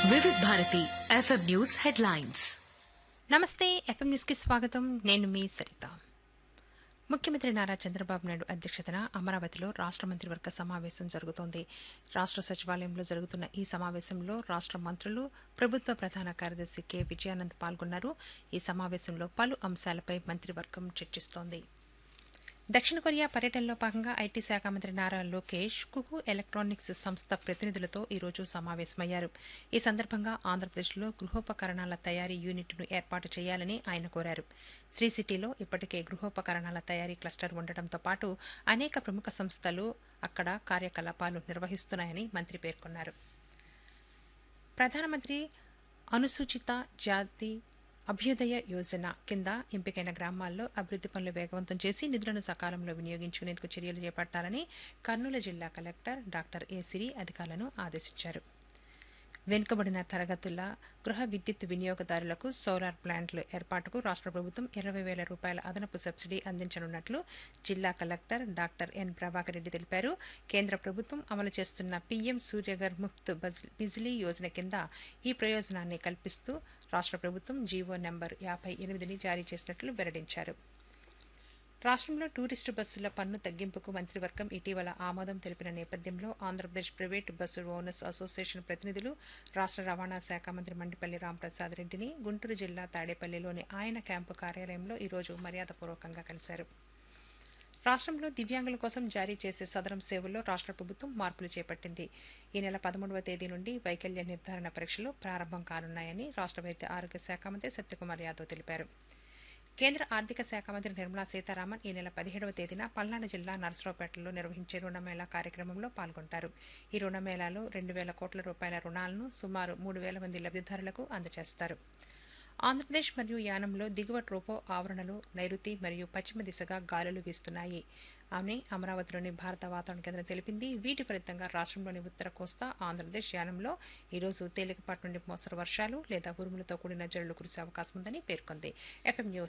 వివిధ Bharati F M news headlines నమస్తే F M న్యూస్కి స్వాగతం నేను మీ సరిత ముఖ్యమంత్రి నారా చంద్రబాబు నాయుడు అధ్యక్షతన అమరావతిలో రాష్ట్ర మంత్రివర్గ సమావేశం జరుగుతోంది రాష్ట్ర సచివాలయంలో జరుగుతున్న ఈ సమావేశంలో రాష్ట్ర మంత్రులు ప్రభుత్వ ప్రధాన కార్యదర్శి కె విజయానంద్ పాల్గొన్నారు ఈ సమావేశంలో పలు అంశాలపై మంత్రివర్గం చర్చిస్తోంది దక్షిణ కొరియా పర్యటనలో భాగంగా ఐటీ శాఖ మంత్రి నారా లోకేష్ కుకు ఎలక్ట్రానిక్స్ సంస్థ ప్రతినిధులతో ఈరోజు సమావేశమయ్యారు ఈ సందర్భంగా ఆంధ్రప్రదేశ్లో గృహోపకరణాల తయారీ యూనిట్ను ఏర్పాటు చేయాలని ఆయన కోరారు శ్రీ సిటీలో ఇప్పటికే గృహోపకరణాల తయారీ క్లస్టర్ ఉండటంతో పాటు అనేక ప్రముఖ సంస్థలు అక్కడ కార్యకలాపాలు నిర్వహిస్తున్నాయని మంత్రి పేర్కొన్నారు ప్రధానమంత్రి అనుసూచిత జాతి అభ్యుదయ యోజన కింద ఎంపికైన గ్రామాల్లో అభివృద్ది పనులు వేగవంతం చేసి నిధులను సకాలంలో వినియోగించుకునేందుకు చర్యలు చేపట్టాలని కర్నూలు జిల్లా కలెక్టర్ డాక్టర్ ఏ సిరి అధికారులను ఆదేశించారు వెనుకబడిన తరగతుల గృహ విద్యుత్ వినియోగదారులకు సోలార్ ప్లాంట్ల ఏర్పాటుకు రాష్ట్ర ప్రభుత్వం ఇరవై వేల రూపాయల అదనపు సబ్సిడీ అందించనున్నట్లు జిల్లా collector doctor N Prabhakar Reddy తెలిపారు కేంద్ర ప్రభుత్వం అమలు చేస్తున్న పీఎం సూర్యగర్ ముక్త్ బజ్- బిజిలీ యోజన కింద ఈ ప్రయోజనాన్ని కల్పిస్తూ రాష్ట్ర ప్రభుత్వం జీవో నెంబర్ యాభై ఎనిమిదిని జారీ చేసినట్లు వెల్లడించారు రాష్ట్రంలో టూరిస్టు బస్సుల పన్ను తగ్గింపుకు మంత్రివర్గం ఇటీవల ఆమోదం తెలిపిన నేపథ్యంలో Andhra Pradesh private bus owners association ప్రతినిధులు రాష్ట్ర రవాణా శాఖ మంత్రి మండిపల్లి రాంప్రసాద్ రెడ్డిని గుంటూరు జిల్లా తాడేపల్లిలోని ఆయన క్యాంపు కార్యాలయంలో ఈరోజు మర్యాదపూర్వకంగా కలిశారు రాష్ట్రంలో దివ్యాంగుల కోసం జారీ చేసే సదరం సేవల్లో రాష్ట్ర ప్రభుత్వం మార్పులు చేపట్టింది ఈ నెల పదమూడవ తేదీ నుండి వైకల్య నిర్ధారణ పరీక్షలు ప్రారంభం కానున్నాయని రాష్ట్ర వైద్య ఆరోగ్య శాఖ మంత్రి సత్యకుమార్ యాదవ్ తెలిపారు కేంద్ర ఆర్థిక శాఖ మంత్రి నిర్మలా సీతారామన్ ఈ నెల పదిహేడవ తేదీన పల్నాడు జిల్లా నర్సరావుపేటలో నిర్వహించే రుణమేళా కార్యక్రమంలో పాల్గొంటారు ఈ రుణమేళాలో రెండు వేల కోట్ల రూపాయల రుణాలను సుమారు మూడు వేల మంది లబ్ధిదారులకు అందజేస్తారు ఆంధ్రప్రదేశ్ మరియు యానంలో దిగువ ట్రోపో ఆవరణలు నైరుతి మరియు పశ్చిమ దిశగా గాలులు వీస్తున్నాయి అని అమరావతిలోని భారత వాతావరణ కేంద్రం తెలిపింది వీటి ఫలితంగా రాష్ట్రంలోని ఉత్తర కోస్తా ఆంధ్రప్రదేశ్ యానంలో ఈరోజు తేలికపాటి నుండి మోస్తరు వర్షాలు లేదా ఉరుములతో కూడిన జల్లులు కురిసే అవకాశం ఉందని పేర్కొంది ఎఫ్ఎం న్యూస్